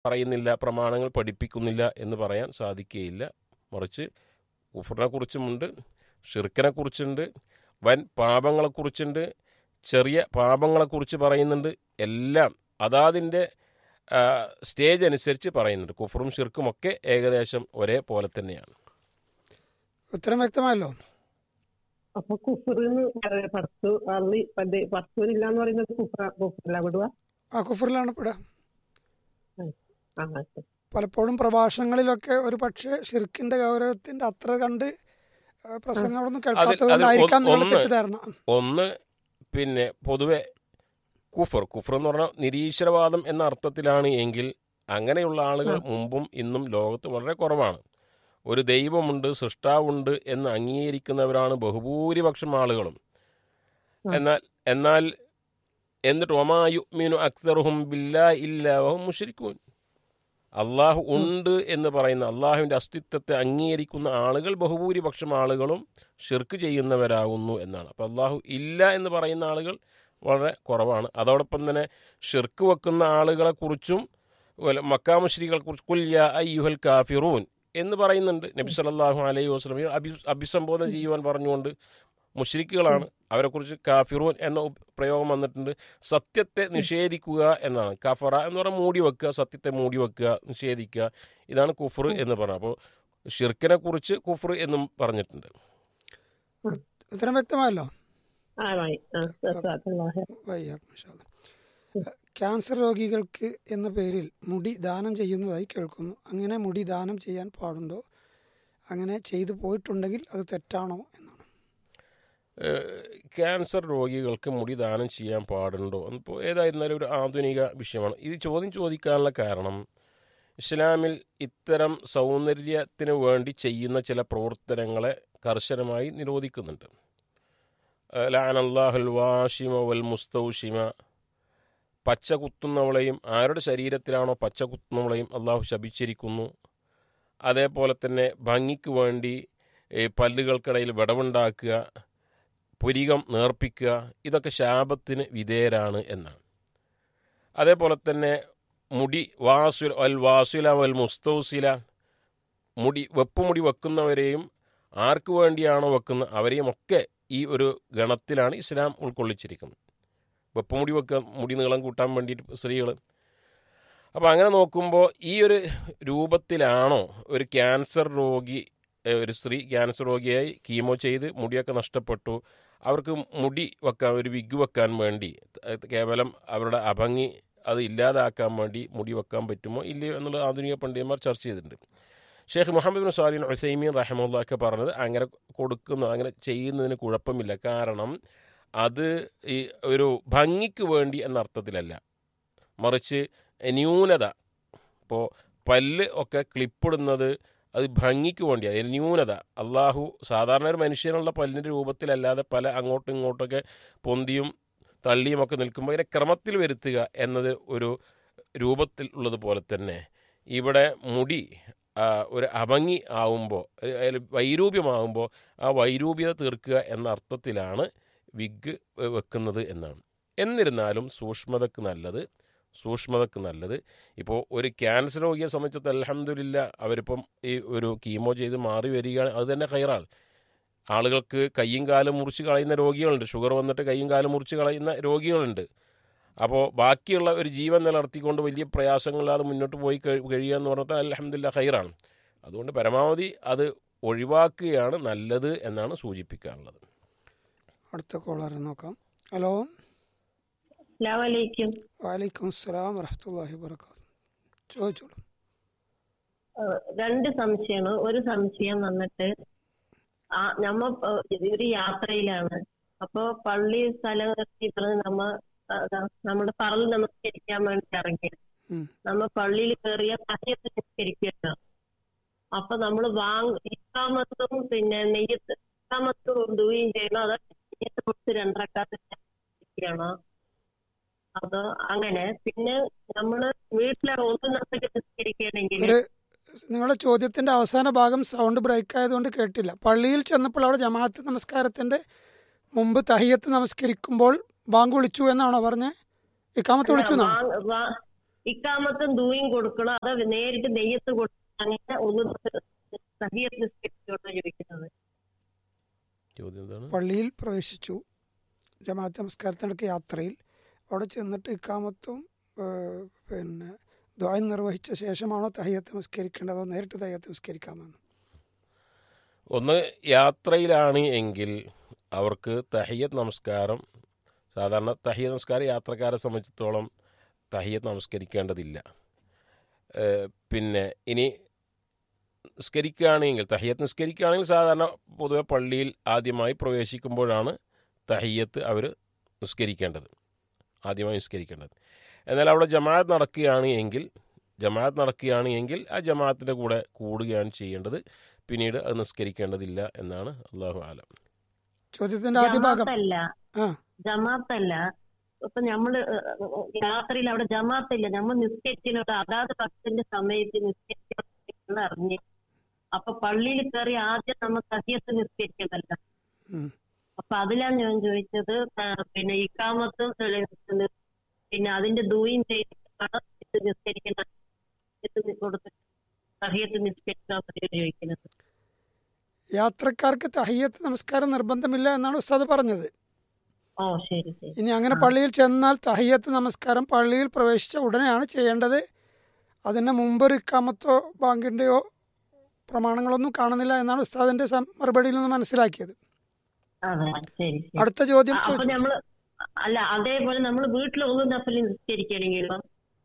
പറയുന്നില്ല പ്രമാണങ്ങൾ പഠിപ്പിക്കുന്നില്ല എന്ന് പറയാൻ സാധിക്കുകയില്ല മറിച്ച് കുഫറിനെ കുറിച്ചുമുണ്ട് ഷിർക്കിനെ കുറിച്ചുണ്ട് വൻ പാപങ്ങളെക്കുറിച്ചുണ്ട് ചെറിയ പാപങ്ങളെക്കുറിച്ച് പറയുന്നുണ്ട് എല്ലാം അതാതിൻ്റെ ആ, സ്റ്റേജ് അനുസരിച്ച് പറയുന്നുണ്ട് കുഫറും ഷിർക്കും ഒക്കെ ഏകദേശം ഒരേപോലെ തന്നെയാണ് ഉത്തരം വ്യക്തമായല്ലോ അപ്പൊ കുഫറിന്ന് പർത്തു അള്ളി പർത്തൂരില്ല എന്ന് പറയുന്നത് കുഫറ കുഫറില്ല വിടുക ആ കുഫറിലാണ് പെടുക ആ ശരി. പലപ്പോഴും പ്രഭാഷണങ്ങളിലൊക്കെ ഒരു പക്ഷേ ഷിർക്കിന്റെ ഗൗരവത്തിന്റെ അത്ര കണ്ട് ആ, പ്രസംഗങ്ങളൊന്നും കേൾക്കാത്തതുകൊണ്ടായിരിക്കാം ഒന്ന് നിങ്ങളുടെ ഒന്ന് തെറ്റിദ്ധാരണ ഒന്ന് പിന്നെ പൊതുവെ കുഫർ കുഫർ എന്ന് പറഞ്ഞാൽ നിരീശ്വരവാദം എന്ന അർത്ഥത്തിലാണ് എങ്കിൽ അങ്ങനെയുള്ള ആളുകൾ മുമ്പും ഇന്നും ലോകത്ത് വളരെ കുറവാണ് ഒരു ദൈവമുണ്ട് സൃഷ്ടാവുണ്ട് എന്ന് അംഗീകരിക്കുന്നവരാണ് ബഹുഭൂരിപക്ഷം ആളുകളും എന്നാൽ എന്നാൽ എന്നിട്ട് ഒമായുമീനു അക്തറുഹും ബില്ലാ ഇല്ലാഹും മുഷരിക്കൂൻ അള്ളാഹു ഉണ്ട് എന്ന് പറയുന്ന അള്ളാഹുവിൻ്റെ അസ്തിത്വത്തെ അംഗീകരിക്കുന്ന ആളുകൾ ബഹുഭൂരിപക്ഷം ആളുകളും ഷിർക്ക് ചെയ്യുന്നവരാകുന്നു എന്നാണ് അപ്പോൾ അള്ളാഹു ഇല്ല എന്ന് പറയുന്ന ആളുകൾ വളരെ കുറവാണ് അതോടൊപ്പം തന്നെ ഷിർക്ക് വെക്കുന്ന ആളുകളെക്കുറിച്ചും മക്കാമുശ്രീകളെ കുറിച്ച് കുല്യ അയ്യുഹൽ കാഫിറൂൻ എന്ന് പറയുന്നുണ്ട് നബി സല്ലല്ലാഹു അലൈഹി വസ്ലം അഭി അഭിസംബോധന ചെയ്യുവാൻ പറഞ്ഞുകൊണ്ട് മുഷ്രിക്കുകളാണ് അവരെക്കുറിച്ച് കാഫിറൂൻ എന്ന ഉപ- പ്രയോഗം വന്നിട്ടുണ്ട് സത്യത്തെ നിഷേധിക്കുക എന്നാണ് കഫറ എന്ന് പറഞ്ഞാൽ മൂടി വെക്കുക സത്യത്തെ മൂടി വെക്കുക നിഷേധിക്കുക ഇതാണ് കുഫർ എന്ന് പറഞ്ഞത് അപ്പോൾ ഷിർക്കിനെ കുറിച്ച് കുഫർ എന്നും പറഞ്ഞിട്ടുണ്ട് ഉത്തരം വ്യക്തമായല്ലോ ആ വായി ആ ജസാക്കല്ലാഹ്. വയ്യാക്കും ഇൻഷാ അല്ലാ. ക്യാൻസർ രോഗികൾക്ക് എന്ന പേരിൽ മുടി ദാനം ചെയ്യുന്നതായി കേൾക്കുന്നു അങ്ങനെ മുടി ദാനം ചെയ്യാൻ പാടുണ്ടോ അങ്ങനെ ചെയ്തു പോയിട്ടുണ്ടെങ്കിൽ അത് തെറ്റാണോ എന്നാണ് ഏഹ് ക്യാൻസർ രോഗികൾക്ക് മുടി ദാനം ചെയ്യാൻ പാടുണ്ടോ ഇപ്പോൾ ഏതായിരുന്നാലും ഒരു ആധുനിക വിഷയമാണ് ഇത് ചോദ്യം ചോദിക്കാനുള്ള കാരണം ഇസ്ലാമിൽ ഇത്തരം സൗന്ദര്യത്തിന് വേണ്ടി ചെയ്യുന്ന ചില പ്രവർത്തനങ്ങളെ കർശനമായി നിരോധിക്കുന്നുണ്ട് ലാനല്ലാഹുൽ വാഷിമ വൽ മുസ്തൗഷിമ പച്ച കുത്തുന്നവളെയും ആരുടെ ശരീരത്തിലാണോ പച്ച കുത്തുന്നവളെയും അള്ളാഹു ശപിച്ചിരിക്കുന്നു അതേപോലെ തന്നെ ഭംഗിക്ക് വേണ്ടി ഏ, പല്ലുകൾക്കിടയിൽ വിടവുണ്ടാക്കുക പുരികം നേർപ്പിക്കുക ഇതൊക്കെ ശാപത്തിന് വിധേയരാണ് എന്നാണ് അതേപോലെ തന്നെ മുടി വാസുൽ അൽ വാസുല വൽ മുസ്തൗസില മുടി വെപ്പുമുടി വെക്കുന്നവരെയും ആർക്ക് വേണ്ടിയാണോ വെക്കുന്നത് അവരെയും ഒക്കെ ഈ ഒരു ഗണത്തിലാണ് ഇസ്ലാം ഉൾക്കൊള്ളിച്ചിരിക്കുന്നത് വെപ്പുമുടി വെക്കുക മുടി നീളം കൂട്ടാൻ വേണ്ടിയിട്ട് സ്ത്രീകൾ അപ്പോൾ അങ്ങനെ നോക്കുമ്പോൾ ഈ ഒരു രൂപത്തിലാണോ ഒരു ക്യാൻസർ രോഗി ഏ, ഒരു സ്ത്രീ ക്യാൻസർ രോഗിയായി കീമോ ചെയ്ത് മുടിയൊക്കെ നഷ്ടപ്പെട്ടു അവർക്ക് മുടി വെക്കാൻ ഒരു വിഗ് വെക്കാൻ വേണ്ടി ത- കേവലം അവരുടെ അഭംഗി അത് ഇല്ലാതാക്കാൻ വേണ്ടി മുടി വെക്കാൻ പറ്റുമോ ഇല്ലയോ എന്നുള്ള ആധുനിക പണ്ഡിതന്മാർ ചർച്ച ചെയ്തിട്ടുണ്ട് Sheikh Muhammad bin Salih Uthaymeen റഹമുള്ളൊക്കെ പറഞ്ഞത് അങ്ങനെ കൊടുക്കുന്ന അങ്ങനെ ചെയ്യുന്നതിന് കുഴപ്പമില്ല കാരണം അത് ഈ ഒരു ഭംഗിക്ക് വേണ്ടി എന്ന അർത്ഥത്തിലല്ല മറിച്ച് ന്യൂനത ഇപ്പോൾ പല്ല് ഒക്കെ ക്ലിപ്പിടുന്നത് അത് ഭംഗിക്ക് വേണ്ടിയാണ് ന്യൂനത അള്ളാഹു സാധാരണ ഒരു മനുഷ്യനുള്ള പല്ലിൻ്റെ രൂപത്തിലല്ലാതെ പല അങ്ങോട്ടും ഇങ്ങോട്ടൊക്കെ പൊന്തിയും തള്ളിയുമൊക്കെ നിൽക്കുമ്പോൾ അതിനെ ക്രമത്തിൽ വരുത്തുക എന്നത് ഒരു രൂപത്തിൽ ഉള്ളതുപോലെ തന്നെ ഇവിടെ മുടി ആ, ഒരു അഭംഗി ആവുമ്പോൾ വൈരൂപ്യമാകുമ്പോൾ ആ വൈരൂപ്യത തീർക്കുക എന്ന അർത്ഥത്തിലാണ് വിഗ് വെക്കുന്നത് എന്നാണ് എന്നിരുന്നാലും സൂക്ഷ്മതക്ക് നല്ലത് സൂക്ഷ്മതക്ക് നല്ലത് ഇപ്പോൾ ഒരു ക്യാൻസർ രോഗിയെ സംബന്ധിച്ചിടത്ത് അലഹമില്ല അവരിപ്പം ഈ ഒരു കീമോ ചെയ്ത് മാറി വരികയാണ് അത് തന്നെ ഹൈറാൾ ആളുകൾക്ക് കയ്യും കാലും മുറിച്ച് കളയുന്ന രോഗികളുണ്ട് ഷുഗർ വന്നിട്ട് കയ്യും കാലും മുറിച്ച് കളയുന്ന രോഗികളുണ്ട് അപ്പോൾ ബാക്കിയുള്ള ഒരു ജീവൻ നിലനിർത്തിക്കൊണ്ട് വലിയ പ്രയാസങ്ങളില്ലാതെ മുന്നോട്ട് പോയി കഴി- കഴിയുക എന്ന് പറഞ്ഞാൽ അലഹമില്ല ഹൈറാണ് അതുകൊണ്ട് പരമാവധി അത് ഒഴിവാക്കുകയാണ് നല്ലത് എന്നാണ് സൂചിപ്പിക്കാനുള്ളത് അടുത്ത കോളർ നോക്കാം ഹലോ അസ്സലാമു അലൈക്കും വാലൈക്കും അസ്സലാം വറഹ്മത്തുള്ളാഹി വബറകാതുഹു ചോദിച്ചോളൂ ഏഹ് രണ്ട് സംശയമാണ് ഒരു സംശയം വന്നിട്ട് ആ നമ്മ ഏഹ് ഒരു യാത്രയിലാണ് അപ്പൊ പള്ളി സ്ഥലങ്ങൾ നമ്മ ഏഹ് നമ്മുടെ പറൽ നമസ്കരിക്കാൻ വേണ്ടി ഇറങ്ങി ഉം. നമ്മ പള്ളിയിൽ കയറിയ പള്ളിയത്ത് നമസ്കരിക്കുകയാണ് അപ്പൊ നമ്മൾ വാങ് ഇക്കാമത്തും പിന്നെ നെയ്യത്ത് ഇക്കാമത്ത് കൊണ്ടുപോവുകയും ചെയ്യണം അത് നെയ്യത്ത് കൊടുത്ത് രണ്ടരക്കാത്ത് നമസ്കരിക്കുകയാണോ അതോ അങ്ങനെ പിന്നെ നമ്മള് വീട്ടിലെ ഒന്ന് നമസ്കരിക്കുകയാണെങ്കിൽ ഒരു നിങ്ങളുടെ ചോദ്യത്തിന്റെ അവസാന ഭാഗം സൗണ്ട് ബ്രേക്ക് ആയതുകൊണ്ട് കേട്ടില്ല പള്ളിയിൽ ചെന്നപ്പോൾ അവിടെ ജമാഅത്ത് നമസ്കാരത്തിന്റെ മുമ്പ് തഹിയത്ത് നമസ്കരിക്കുമ്പോൾ ബാങ്ക് വിളിച്ചു എന്നാണോ പറഞ്ഞത് ഇക്കാമത്ത് വിളിച്ചു എന്നാണോ വാങ് വാ- ഇക്കാമത്തും ദൂയും കൊടുക്കണോ അതോ നേരിട്ട് നെയ്യത്ത് കൊടുക്കണോ അങ്ങനെ ഒന്ന് സഹിയത്ത് നിസ്കരിച്ചോട്ടോ ചോദിക്കുന്നത് ചോദ്യം എന്താണ് പള്ളിയിൽ പ്രവേശിച്ചു ജമാഅത്ത് നമസ്കാരത്തിനിടയ്ക്ക് യാത്രയിൽ അവിടെ ചെന്നിട്ട് ഇക്കാമത്തും ഏഹ്, പിന്നെ ദ്വായം നിർവഹിച്ച ശേഷമാണോ തഹയ്യത്ത് നമസ്കരിക്കേണ്ടത് അതോ നേരിട്ട് തഹയ്യത്ത് നമസ്കരിക്കാമെന്ന് ഒന്ന് യാത്രയിലാണ് എങ്കിൽ അവർക്ക് തഹിയത്ത് നമസ്കാരം സാധാരണ തഹിയത്ത് നമസ്കാരം യാത്രക്കാരെ സംബന്ധിച്ചിടത്തോളം തഹിയത്ത് നമസ്കരിക്കേണ്ടതില്ല ഏഹ് പിന്നെ ഇനി നിസ്കരിക്കുകയാണെങ്കിൽ തഹിയത്ത് നിസ്കരിക്കുകയാണെങ്കിൽ സാധാരണ പൊതുവെ പള്ളിയിൽ ആദ്യമായി പ്രവേശിക്കുമ്പോഴാണ് തഹിയത്ത് അവർ നിസ്കരിക്കേണ്ടത് ആദ്യമായി നിസ്കരിക്കേണ്ടത് എന്നാൽ അവിടെ ജമാഅത്ത് നടക്കുകയാണ് എങ്കിൽ ജമാഅത്ത് നടക്കുകയാണ് എങ്കിൽ ആ ജമാഅത്തിൻ്റെ കൂടെ കൂടുകയാണ് ചെയ്യേണ്ടത് പിന്നീട് അത് നിസ്കരിക്കേണ്ടതില്ല എന്നാണ് അള്ളാഹു ആലം ചോദ്യത്തിന്റെ ആദ്യ ഭാഗം ജമാഅത്തല്ല ആ ജമാഅത്തല്ല ഇപ്പൊ നമ്മള് യാത്രയിൽ അവിടെ ജമാഅത്തില്ല നമ്മൾ നിസ്കരിക്കുന്നത് അതാത് ഭക്തന്റെ സമയത്ത് നിസ്കരിക്കണം അറിഞ്ഞ് അപ്പൊ പള്ളിയിൽ കയറി ആദ്യം നമ്മൾ സഹിയത്ത് നിസ്കരിക്കണമല്ല ഉം. അപ്പൊ അതിലാണ് ഞാൻ ചോദിച്ചത് ആ, പിന്നെ ഇക്കാമത്തും ഏഹ്, പിന്നെ അതിന്റെ ദൂയും ചെയ്തിട്ടാണ് ഇത് നിസ്കരിക്കണം ഇത് കൊടുത്തിട്ട് സഹിയത്ത് നിസ്കരിക്കാൻ പറ്റിയ ചോദിക്കുന്നത് യാത്രക്കാർക്ക് തഹയ്യത്ത് നമസ്കാരം നിർബന്ധമില്ല എന്നാണ് ഉസ്താദ് പറഞ്ഞത് ഓ ശരി ശരി ഇനി അങ്ങനെ ആ. പള്ളിയിൽ ചെന്നാൽ തഹയ്യത്ത് നമസ്കാരം പള്ളിയിൽ പ്രവേശിച്ച ഉടനെയാണ് ചെയ്യേണ്ടത് അതിന് മുമ്പൊരു ഇക്കാമത്തോ ബാങ്കിൻ്റെയോ പ്രമാണങ്ങളൊന്നും കാണുന്നില്ല എന്നാണ് ഉസ്താദിന്റെ സം- മറുപടിയിൽ നിന്ന് മനസ്സിലാക്കിയത് അതെ ശരി ശരി അടുത്ത ചോദ്യം അപ്പൊ ചോദിച്ചു നമ്മള് അല്ല അതേപോലെ നമ്മൾ വീട്ടിൽ ഒന്നും നഫല് നിസ്കരിക്കണെങ്കിലോ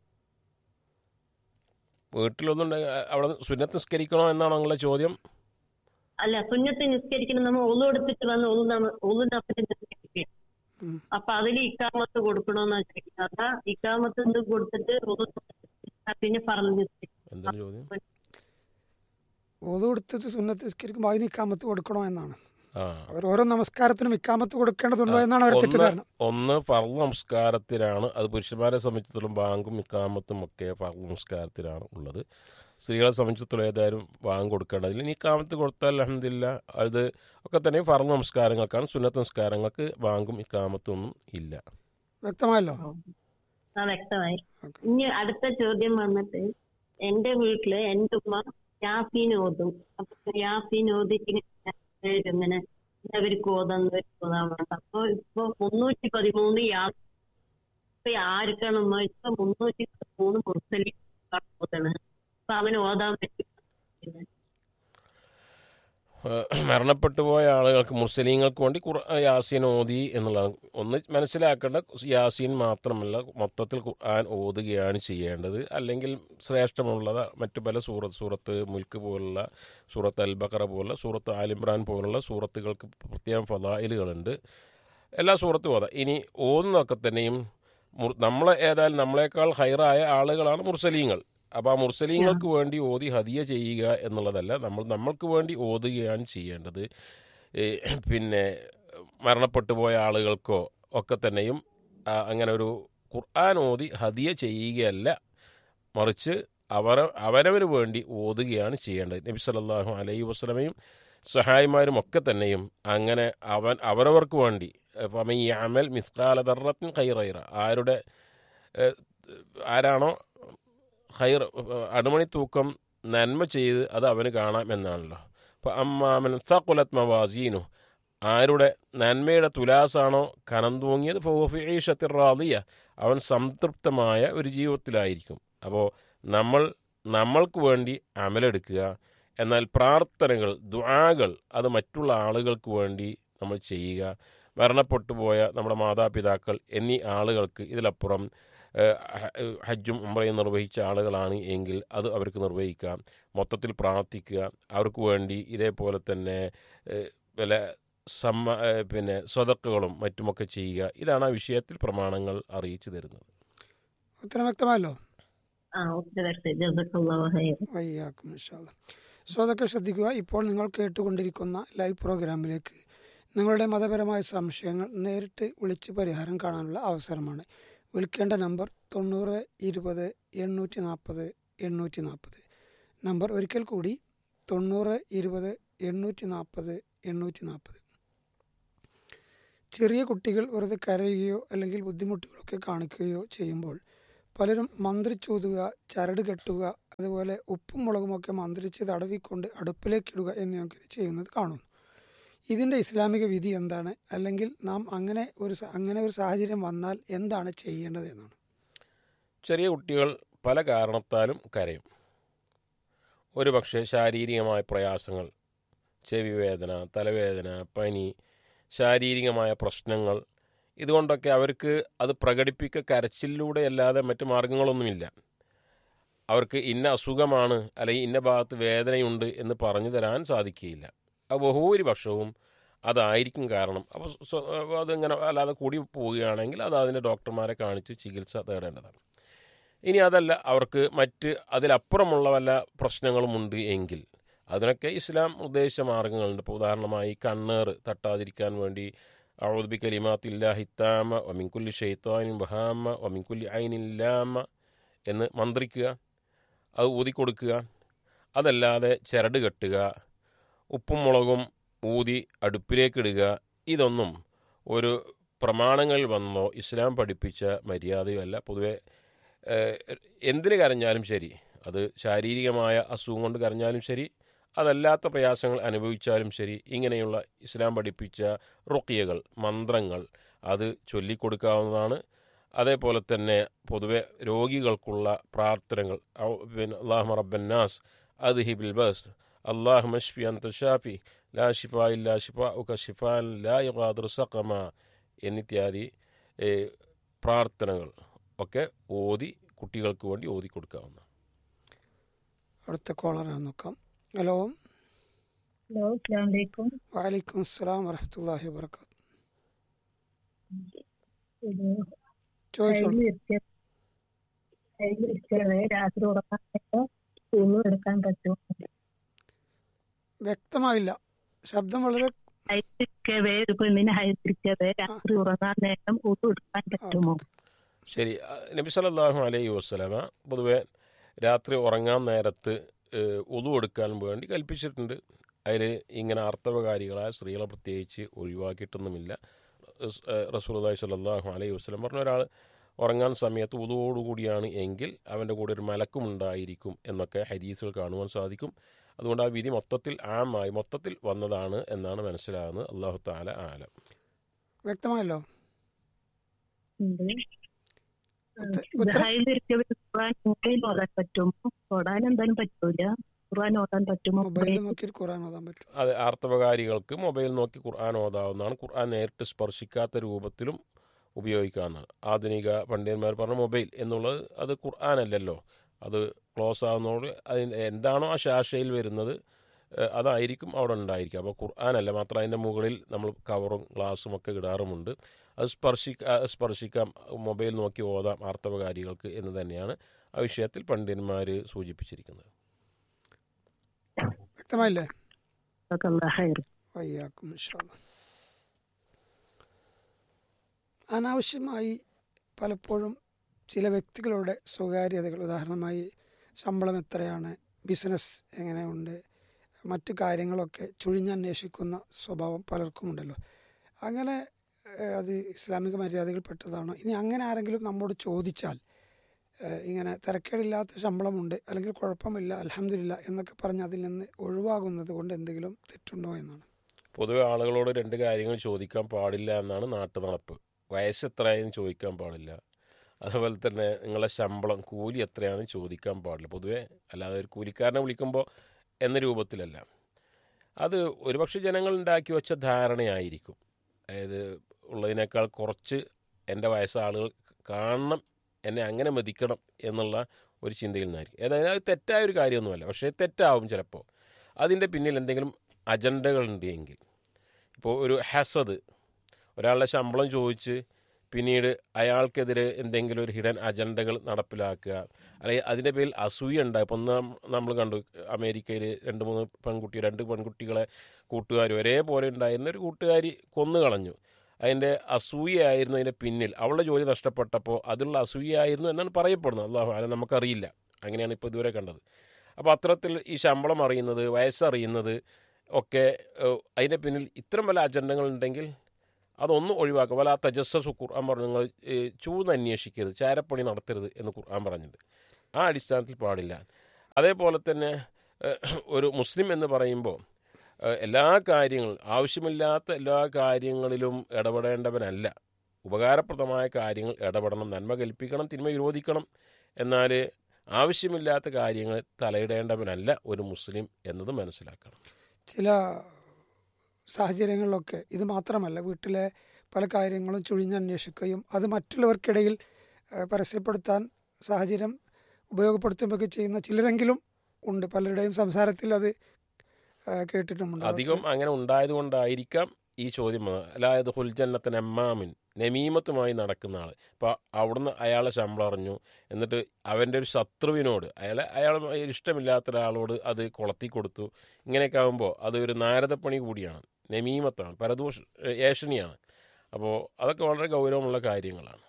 വീട്ടിലൊന്നും അവിടെ സുന്നത്ത് നിസ്കരിക്കണോ എന്നാണ് നിങ്ങളുടെ ചോദ്യം അല്ല സുന്നത്ത് നിസ്കരിക്കണം നമ്മൾ ഒന്നു എടുത്തിട്ട് വന്ന് ഒന്ന് നമ്മ ഒന്ന് നഫല് നിസ്കരിക്കും ഉം. അപ്പൊ അതിൽ ഇക്കാമത്ത് കൊടുക്കണോന്നാ ചോദിക്കുന്നത് അതാ ഇക്കാമത്ത് ഇത് കൊടുത്തിട്ട് ഒന്നു നിസ്കരിച്ചാ പിന്നെ പറഞ്ഞു നിസ്കരിക്കും എന്താണ് ചോദ്യം ഓത് കൊടുത്തിട്ട് സുന്നത്ത് നിസ്കരിക്കുമ്പോൾ അതിന് ഇക്കാമത്ത് കൊടുക്കണോ എന്നാണ് ആ അവർ ഓരോ നമസ്കാരത്തിനും ഇക്കാമത്ത് കൊടുക്കേണ്ടതുണ്ടോ ആ, എന്നാണ് അവർ ഒന്ന് തെറ്റിദ്ധാരണ ഒന്ന് ഫർള് നമസ്കാരത്തിലാണ് അത് പുരുഷന്മാരെ സംബന്ധിച്ചിടത്തോളം ബാങ്കും ഇക്കാമത്തും ഒക്കെ ഫർള് നമസ്കാരത്തിലാണ് ഉള്ളത് സ്ത്രീകളെ സംബന്ധിച്ചിടത്തോളം ഏതായാലും ബാങ്ക് കൊടുക്കേണ്ടതില്ല ഇനി ഇക്കാമത്ത് കൊടുത്താൽ അലഹമില്ല അത് ഒക്കെ തന്നെ ഫർള് നമസ്കാരങ്ങൾക്കാണ് സുന്നത്ത് നമസ്കാരങ്ങൾക്ക് ബാങ്കും ഇക്കാമത്തും ഒന്നും ഇല്ല വ്യക്തമായല്ലോ ആ വ്യക്തമായി ഓക്കെ. ഇനി അടുത്ത ചോദ്യം വന്നിട്ട് എന്റെ വീട്ടില് എന്റെ ഉമ്മ യാസീൻ ഓതും അപ്പൊ യാസീൻ ഓതിട്ട് ഇങ്ങനെ അവർക്ക് ഓതാൻ ഓതാൻ വേണ്ട അപ്പൊ ഇപ്പൊ മുന്നൂറ്റി പതിമൂന്ന് യാ ഇപ്പൊ ആർക്കാണ് ഉമ്മ ഇപ്പൊ മുന്നൂറ്റി പതിമൂന്ന് മുർസലി ഓതാണ് അപ്പൊ അവന് ഓതാൻ പറ്റും ഏഹ് മരണപ്പെട്ടു പോയ ആളുകൾക്ക് മുസ്ലിങ്ങൾക്ക് വേണ്ടി ഖുർ യാസീൻ ഓതി എന്നുള്ളതാണ് ഒന്ന് മനസ്സിലാക്കേണ്ട യാസീൻ മാത്രമല്ല മൊത്തത്തിൽ ഖുർആൻ ഓതുകയാണ് ചെയ്യേണ്ടത് അല്ലെങ്കിൽ ശ്രേഷ്ഠമുള്ളത് മറ്റു പല സൂറത്ത് സൂറത്ത് മുൽക്ക് പോലുള്ള സൂറത്ത് അൽ ബക്കറ പോലുള്ള സൂറത്ത് ആലിമ്രാൻ പോലുള്ള സൂറത്തുകൾക്ക് പ്രത്യേകം ഫലായിലുകളുണ്ട് എല്ലാ സൂറത്തും ഓതാം ഇനി ഓതുന്നതൊക്കെ തന്നെയും മുർ- നമ്മളെ ഏതായാലും നമ്മളെക്കാൾ ഹൈറായ ആളുകളാണ് മുർസലീങ്ങൾ അപ്പോൾ ആ മുർസലീങ്ങൾക്ക് വേണ്ടി ഓതി ഹദിയ ചെയ്യുക എന്നുള്ളതല്ല നമ്മൾ നമ്മൾക്ക് വേണ്ടി ഓതുകയാണ് ചെയ്യേണ്ടത് ഏ, പിന്നെ മരണപ്പെട്ടു പോയ ആളുകൾക്കോ ഒക്കെ തന്നെയും ആ, അങ്ങനെ ഒരു ഖുർആൻ ഓതി ഹദിയ ചെയ്യുകയല്ല മറിച്ച് അവർ അവരവന് വേണ്ടി ഓതുകയാണ് ചെയ്യേണ്ടത് നബി സല്ലല്ലാഹു അലൈഹി വസ്ലമയും സഹായിമാരും ഒക്കെ തന്നെയും അങ്ങനെ അവൻ അവരവർക്ക് വേണ്ടി ഫമൻ യഅമൽ മിസ്കാല ദർറത്തിൻ ഖൈറൈറ ആരുടെ ഏഹ്, ആരാണോ ഹൈർ അണുമണി തൂക്കം നന്മ ചെയ്ത് അത് അവന് കാണാം എന്നാണല്ലോ അപ്പോൾ അമ്മാമൻ സഖുലത് മവാസീനു ആരുടെ നന്മയുടെ തുലാസാണോ കനം തൂങ്ങിയത് ഫീഷത്തിൽ റാദിയ അവൻ സംതൃപ്തമായ ഒരു ജീവിതത്തിലായിരിക്കും അപ്പോൾ നമ്മൾ നമ്മൾക്ക് വേണ്ടി അമലെടുക്കുക എന്നാൽ പ്രാർത്ഥനകൾ ദുആകൾ അത് മറ്റുള്ള ആളുകൾക്ക് വേണ്ടി നമ്മൾ ചെയ്യുക മരണപ്പെട്ടു പോയ നമ്മുടെ മാതാപിതാക്കൾ എന്നീ ആളുകൾക്ക് ഇതിലപ്പുറം ഏഹ്, ഹ- ഹജ്ജും ഉംറയും നിർവഹിച്ച ആളുകളാണ് എങ്കിൽ അത് അവർക്ക് നിർവഹിക്കാം മൊത്തത്തിൽ പ്രാർത്ഥിക്കുക അവർക്ക് വേണ്ടി ഇതേപോലെ തന്നെ ഏഹ്, വല്ല സമ്മ ഏഹ്, പിന്നെ സ്വതക്കുകളും മറ്റുമൊക്കെ ചെയ്യുക ഇതാണ് ആ വിഷയത്തിൽ പ്രമാണങ്ങൾ അറിയിച്ചു തരുന്നത് ഉത്തരം വ്യക്തമായല്ലോ ആ ഉത്തരട്ടെ ജസക്കുള്ള വയ്യാക്കും ഇൻഷാല്ല സോ അതൊക്കെ ശ്രദ്ധിക്കുക ഇപ്പോൾ നിങ്ങൾ കേട്ടുകൊണ്ടിരിക്കുന്ന ലൈവ് പ്രോഗ്രാമിലേക്ക് നിങ്ങളുടെ മതപരമായ സംശയങ്ങൾ നേരിട്ട് വിളിച്ച് പരിഹാരം കാണാനുള്ള അവസരമാണ് വിളിക്കേണ്ട നമ്പർ തൊണ്ണൂറ് ഇരുപത് എണ്ണൂറ്റി നാൽപ്പത് എണ്ണൂറ്റി നാൽപ്പത് നമ്പർ ഒരിക്കൽ കൂടി തൊണ്ണൂറ് ഇരുപത് എണ്ണൂറ്റി നാൽപ്പത് എണ്ണൂറ്റി നാൽപ്പത് ചെറിയ കുട്ടികൾ വെറുതെ കരയുകയോ അല്ലെങ്കിൽ ബുദ്ധിമുട്ടുകളൊക്കെ കാണിക്കുകയോ ചെയ്യുമ്പോൾ പലരും മന്ത്രിച്ചൂതുക ചരട് കെട്ടുക അതുപോലെ ഉപ്പും മുളകുമൊക്കെ മന്ത്രിച്ച് തടവിക്കൊണ്ട് അടുപ്പിലേക്കിടുക എന്നിവയൊക്കെ ചെയ്യുന്നത് കാണുന്നു ഇതിൻ്റെ ഇസ്ലാമിക വിധി എന്താണ് അല്ലെങ്കിൽ നാം അങ്ങനെ ഒരു സ- അങ്ങനെ ഒരു സാഹചര്യം വന്നാൽ എന്താണ് ചെയ്യേണ്ടത് എന്നാണ് ചെറിയ കുട്ടികൾ പല കാരണത്താലും കരയും ഒരു പക്ഷേ ശാരീരികമായ പ്രയാസങ്ങൾ ചെവി വേദന തലവേദന പനി ശാരീരികമായ പ്രശ്നങ്ങൾ ഇതുകൊണ്ടൊക്കെ അവർക്ക് അത് പ്രകടിപ്പിക്കുക കരച്ചിലൂടെ അല്ലാതെ മറ്റു മാർഗങ്ങളൊന്നുമില്ല അവർക്ക് ഇന്ന അസുഖമാണ് അല്ലെങ്കിൽ ഇന്ന ഭാഗത്ത് വേദനയുണ്ട് എന്ന് പറഞ്ഞു തരാൻ സാധിക്കുകയില്ല അത് ബഹുഭൂരിപക്ഷവും അതായിരിക്കും കാരണം അപ്പോൾ സ്വ- അതിങ്ങനെ അല്ലാതെ കൂടി പോവുകയാണെങ്കിൽ അത് അതിൻ്റെ ഡോക്ടർമാരെ കാണിച്ച് ചികിത്സ തേടേണ്ടതാണ് ഇനി അതല്ല അവർക്ക് മറ്റ് അതിലപ്പുറമുള്ള വല്ല പ്രശ്നങ്ങളും ഉണ്ട് എങ്കിൽ അതിനൊക്കെ ഇസ്ലാം ഉദ്ദേശിച്ച മാർഗങ്ങളുണ്ട് ഇപ്പോൾ ഉദാഹരണമായി കണ്ണേറ് തട്ടാതിരിക്കാൻ വേണ്ടി ഔദ്ബി കലിമാത്തില്ല ഹിത്താമ ഒമിൻകുല്ലി ഷെയ്ത്താനും ബഹാമ ഒമിൻകുല്ലി ഐനില്ലാമ എന്ന് മന്ത്രിക്കുക അത് ഊതിക്കൊടുക്കുക അതല്ലാതെ ചരട് കെട്ടുക ഉപ്പും മുളകും ഊതി അടുപ്പിലേക്കിടുക ഇതൊന്നും ഒരു പ്രമാണങ്ങളിൽ വന്നോ ഇസ്ലാം പഠിപ്പിച്ച മര്യാദയോ അല്ല പൊതുവെ ഏഹ്, എന്തിന് കരഞ്ഞാലും ശരി അത് ശാരീരികമായ അസുഖം കൊണ്ട് കരഞ്ഞാലും ശരി അതല്ലാത്ത പ്രയാസങ്ങൾ അനുഭവിച്ചാലും ശരി ഇങ്ങനെയുള്ള ഇസ്ലാം പഠിപ്പിച്ച റുക്കിയകൾ മന്ത്രങ്ങൾ അത് ചൊല്ലിക്കൊടുക്കാവുന്നതാണ് അതേപോലെ തന്നെ പൊതുവെ രോഗികൾക്കുള്ള പ്രാർത്ഥനകൾ ഔ- പിന്നെ അള്ളാഹു റബ്ബന്നാസ് അത് ഹിബിൽ ബസ് അള്ളാഹു മഷ്ഫി അന്ത ഷാഫി ലാ ഷിഫ ഇല്ലാ ഷിഫ ഉക ഷിഫാൻ ലാ യുഗാദിർ സഖമ എന്നിത്യാദി ഏ, പ്രാർത്ഥനകൾ ഒക്കെ ഓതി കുട്ടികൾക്ക് വേണ്ടി ഓതി കൊടുക്കാവുന്ന അടുത്ത കോളറാണ് നോക്കാം ഹലോ ഹലോ അസ്സാം വലൈക്കും വലൈക്കും അസ്സലാം വറഹമത്തല്ലാഹി വാബർക്കാത്തു ഇത് ചോദിച്ചോളൂ കയ്യിൽ വെച്ച കയ്യിൽ വെച്ചത് രാത്രി ഉറങ്ങാനായിട്ട് തുണി എടുക്കാൻ പറ്റും വ്യക്തമായില്ല ശബ്ദം വളരെ ഹൈത്തിരിക്കവേ ഒരു പെണ്ണിനെ ഹൈത്തിരിക്കവേ രാത്രി ഉറങ്ങാൻ നേരം ഒതു എടുക്കാൻ പറ്റുമോ ശരി ആ, നബി സല്ലല്ലാഹു അലൈഹി വസ്സലാമ പൊതുവെ രാത്രി ഉറങ്ങാൻ നേരത്ത് ഒതു കൊടുക്കാൻ വേണ്ടി കൽപ്പിച്ചിട്ടുണ്ട് അതിൽ ഇങ്ങനെ ആർത്തവകാരികളായ സ്ത്രീകളെ പ്രത്യേകിച്ച് ഒഴിവാക്കിയിട്ടൊന്നുമില്ല റസൂലുള്ളാഹി സ്വല്ലല്ലാഹു അലൈഹി വസ്ലം പറഞ്ഞ ഒരാൾ ഉറങ്ങാൻ സമയത്ത് ഉതുവോടുകൂടിയാണ് എങ്കിൽ അവൻ്റെ കൂടെ ഒരു മലക്കും ഉണ്ടായിരിക്കും എന്നൊക്കെ ഹദീസുകൾ കാണുവാൻ സാധിക്കും അതുകൊണ്ട് ആ വിധി മൊത്തത്തിൽ ആമായി മൊത്തത്തിൽ വന്നതാണ് എന്നാണ് മനസ്സിലാകുന്നത് അള്ളാഹു താല ആലം വ്യക്തമായല്ലോ ഉണ്ട്. ഉത്ത- ഇത് ഉത്തരം ഹൈത്തിരിക്കവേ ഖുർആൻ മൊബൈൽ ഓടാൻ പറ്റുമോ ഓടാൻ എന്തായാലും പറ്റൂല ഖുർആൻ ഓടാൻ പറ്റുമോ മൊബൈലിൽ നോക്കിയിട്ട് ഖുറാൻ ഓതാൻ പറ്റും അത് ആർത്തവകാരികൾക്ക് മൊബൈൽ നോക്കി ഖുർആൻ ഓതാവുന്നതാണ് ഖുർആൻ നേരിട്ട് സ്പർശിക്കാത്ത രൂപത്തിലും ഉപയോഗിക്കാവുന്നതാണ് ആധുനിക പണ്ഡിതന്മാർ പറഞ്ഞ മൊബൈൽ എന്നുള്ളത് അത് ഖുർആൻ അല്ലല്ലോ അത് ക്ലോസ് ആവുന്നതോട് അതിന് എന്താണോ ആ ശാഷയിൽ വരുന്നത് ഏഹ്, അതായിരിക്കും അവിടെ ഉണ്ടായിരിക്കുക അപ്പോൾ ഖുർആൻ അല്ല മാത്രം അതിൻ്റെ മുകളിൽ നമ്മൾ കവറും ഗ്ലാസും ഒക്കെ ഇടാറുമുണ്ട് അത് സ്പർശിക്ക സ്പർശിക്കാം മൊബൈൽ നോക്കി ഓതാം ആർത്തവകാരികൾക്ക് എന്ന് തന്നെയാണ് ആ വിഷയത്തിൽ പണ്ഡിതന്മാർ സൂചിപ്പിച്ചിരിക്കുന്നത് വ്യക്തമായില്ലേ അല്ലാഹ് ഹൈർ വയ്യാക്കും ഇൻഷാല്ലാ. അനാവശ്യമായി പലപ്പോഴും ചില വ്യക്തികളുടെ സ്വകാര്യതകൾ ഉദാഹരണമായി ശമ്പളം എത്രയാണ് ബിസിനസ് എങ്ങനെയുണ്ട് മറ്റു കാര്യങ്ങളൊക്കെ ചുഴിഞ്ഞന്വേഷിക്കുന്ന സ്വഭാവം പലർക്കുമുണ്ടല്ലോ അങ്ങനെ ഏഹ്, അത് ഇസ്ലാമിക മര്യാദകൾപ്പെട്ടതാണോ ഇനി അങ്ങനെ ആരെങ്കിലും നമ്മോട് ചോദിച്ചാൽ ഏഹ്, ഇങ്ങനെ തിരക്കേടില്ലാത്ത ശമ്പളമുണ്ട് അല്ലെങ്കിൽ കുഴപ്പമില്ല അലഹമില്ല എന്നൊക്കെ പറഞ്ഞ് അതിൽ നിന്ന് ഒഴിവാകുന്നത് കൊണ്ട് എന്തെങ്കിലും തെറ്റുണ്ടോ എന്നാണ് പൊതുവെ ആളുകളോട് രണ്ട് കാര്യങ്ങൾ ചോദിക്കാൻ പാടില്ല എന്നാണ് നാട്ടു നടപ്പ് വയസ്സ് എത്രയായെന്ന് ചോദിക്കാൻ പാടില്ല അതുപോലെ തന്നെ നിങ്ങളുടെ ശമ്പളം കൂലി എത്രയാണെന്ന് ചോദിക്കാൻ പാടില്ല പൊതുവെ അല്ലാതെ ഒരു കൂലിക്കാരനെ വിളിക്കുമ്പോൾ എന്ന രൂപത്തിലല്ല അത് ഒരുപക്ഷെ ജനങ്ങൾ ഉണ്ടാക്കി വെച്ച ധാരണയായിരിക്കും അതായത് ഉള്ളതിനേക്കാൾ കുറച്ച് എൻ്റെ വയസ്സ് ആളുകൾ കാണണം എന്നെ അങ്ങനെ മതിക്കണം എന്നുള്ള ഒരു ചിന്തയിൽ നിന്നായിരിക്കും ഏതായാലും അത് തെറ്റായ ഒരു കാര്യമൊന്നുമല്ല പക്ഷേ തെറ്റാവും ചിലപ്പോൾ അതിൻ്റെ പിന്നിൽ എന്തെങ്കിലും അജണ്ടകളുണ്ട് എങ്കിൽ ഇപ്പോൾ ഒരു ഹസദ് ഒരാളുടെ ശമ്പളം ചോദിച്ച് പിന്നീട് അയാൾക്കെതിരെ എന്തെങ്കിലും ഒരു ഹിഡൻ അജണ്ടകൾ നടപ്പിലാക്കുക അല്ലെങ്കിൽ അതിൻ്റെ പേരിൽ അസൂയ ഉണ്ടായി ഇപ്പം നമ്മൾ കണ്ടു അമേരിക്കയിൽ രണ്ട് മൂന്ന് പെൺകുട്ടി രണ്ട് പെൺകുട്ടികളെ കൂട്ടുകാർ ഒരേപോലെ ഉണ്ടായിരുന്ന ഒരു കൂട്ടുകാരി കൊന്നു കളഞ്ഞു അതിൻ്റെ അസൂയയായിരുന്നു അതിൻ്റെ പിന്നിൽ അവളുടെ ജോലി നഷ്ടപ്പെട്ടപ്പോൾ അതിലുള്ള അസൂയയായിരുന്നു എന്നാണ് പറയപ്പെടുന്നത് അള്ളാഹു അത് നമുക്കറിയില്ല അങ്ങനെയാണ് ഇപ്പോൾ ഇതുവരെ കണ്ടത് അപ്പോൾ അത്തരത്തിൽ ഈ ശമ്പളം അറിയുന്നത് വയസ്സറിയുന്നത് ഒക്കെ ഏഹ്, അതിൻ്റെ പിന്നിൽ ഇത്തരം വല്ല അജണ്ടകൾ ഉണ്ടെങ്കിൽ അതൊന്നും ഒഴിവാക്കുക വല തജസ്സസു ഖുർആൻ പറഞ്ഞു നിങ്ങൾ ഏ, ചൂന്ന് അന്വേഷിക്കരുത് ചാരപ്പണി നടത്തരുത് എന്ന് ഖുർആൻ പറഞ്ഞിട്ടുണ്ട് ആ അടിസ്ഥാനത്തിൽ പാടില്ല അതേപോലെ തന്നെ ഏ, ഒരു മുസ്ലിം എന്ന് പറയുമ്പോൾ ഏ, എല്ലാ കാര്യങ്ങളും ആവശ്യമില്ലാത്ത എല്ലാ കാര്യങ്ങളിലും ഇടപെടേണ്ടവനല്ല ഉപകാരപ്രദമായ കാര്യങ്ങൾ ഇടപെടണം നന്മ കൽപ്പിക്കണം തിന്മ വിരോധിക്കണം എന്നാൽ ആവശ്യമില്ലാത്ത കാര്യങ്ങൾ തലയിടേണ്ടവനല്ല ഒരു മുസ്ലിം എന്നത് മനസ്സിലാക്കണം ചില സാഹചര്യങ്ങളിലൊക്കെ ഇത് മാത്രമല്ല വീട്ടിലെ പല കാര്യങ്ങളും ചുഴിഞ്ഞന്വേഷിക്കുകയും അത് മറ്റുള്ളവർക്കിടയിൽ ഏഹ്, പരസ്യപ്പെടുത്താൻ സാഹചര്യം ഉപയോഗപ്പെടുത്തുകയൊക്കെ ചെയ്യുന്ന ചിലരെങ്കിലും ഉണ്ട് പലരുടെയും സംസാരത്തിൽ അത് ഏഹ്, കേട്ടിട്ടുമുണ്ട് അധികം അങ്ങനെ ഉണ്ടായതുകൊണ്ടായിരിക്കാം ഈ ചോദ്യം വന്നത് അല്ലായത് ഹുൽജന്നത്തിന് എമ്മാമിൻ നമീമത്തുമായി നടക്കുന്ന ആൾ ഇപ്പോൾ അവിടുന്ന് അയാളെ ശമ്പളം അറിഞ്ഞു എന്നിട്ട് അവൻ്റെ ഒരു ശത്രുവിനോട് അയാളെ അയാൾ ഇഷ്ടമില്ലാത്ത ഒരാളോട് അത് കൊളത്തി കൊടുത്തു ഇങ്ങനെയൊക്കെ ആകുമ്പോൾ അത് ഒരു നാരദപ്പണി കൂടിയാണ് നമീമത്താണ് പരദോഷ ഏഷണിയാണ് അപ്പോൾ അതൊക്കെ വളരെ ഗൗരവമുള്ള കാര്യങ്ങളാണ്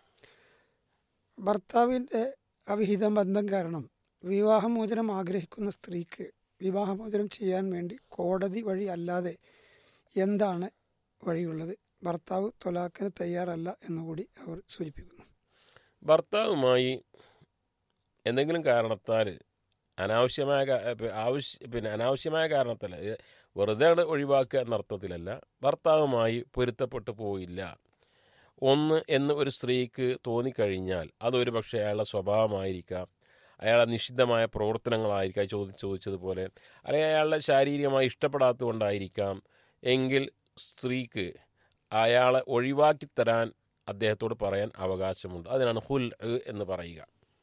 ഭർത്താവിൻ്റെ അവിഹിത ബന്ധം കാരണം വിവാഹമോചനം ആഗ്രഹിക്കുന്ന സ്ത്രീക്ക് വിവാഹമോചനം ചെയ്യാൻ വേണ്ടി കോടതി വഴി അല്ലാതെ എന്താണ് വഴിയുള്ളത് ഭർത്താവ് തൊലാക്കിന് തയ്യാറല്ല എന്നുകൂടി അവർ സൂചിപ്പിക്കുന്നു ഭർത്താവുമായി എന്തെങ്കിലും കാരണത്താൽ അനാവശ്യമായ കാ- പി- ആവശ്യ പിന്നെ അനാവശ്യമായ കാരണത്തല്ല ഇത് വെറുതെ അങ്ങട് ഒഴിവാക്കുക എന്ന അർത്ഥത്തിലല്ല ഭർത്താവുമായി പൊരുത്തപ്പെട്ടു പോയില്ല ഒന്ന് എന്ന് ഒരു സ്ത്രീക്ക് തോന്നിക്കഴിഞ്ഞാൽ അതൊരു പക്ഷേ അയാളുടെ സ്വഭാവമായിരിക്കാം അയാളുടെ നിഷിദ്ധമായ പ്രവർത്തനങ്ങളായിരിക്കാം ചോദി ചോദിച്ചതുപോലെ അല്ലെങ്കിൽ അയാളുടെ ശാരീരികമായി ഇഷ്ടപ്പെടാത്തതുകൊണ്ടായിരിക്കാം എങ്കിൽ സ്ത്രീക്ക് അയാളെ ഒഴിവാക്കി തരാൻ അദ്ദേഹത്തോട് പറയാൻ അവകാശമുണ്ട് അതിനാണ് ഹുൽ എന്ന് പറയുക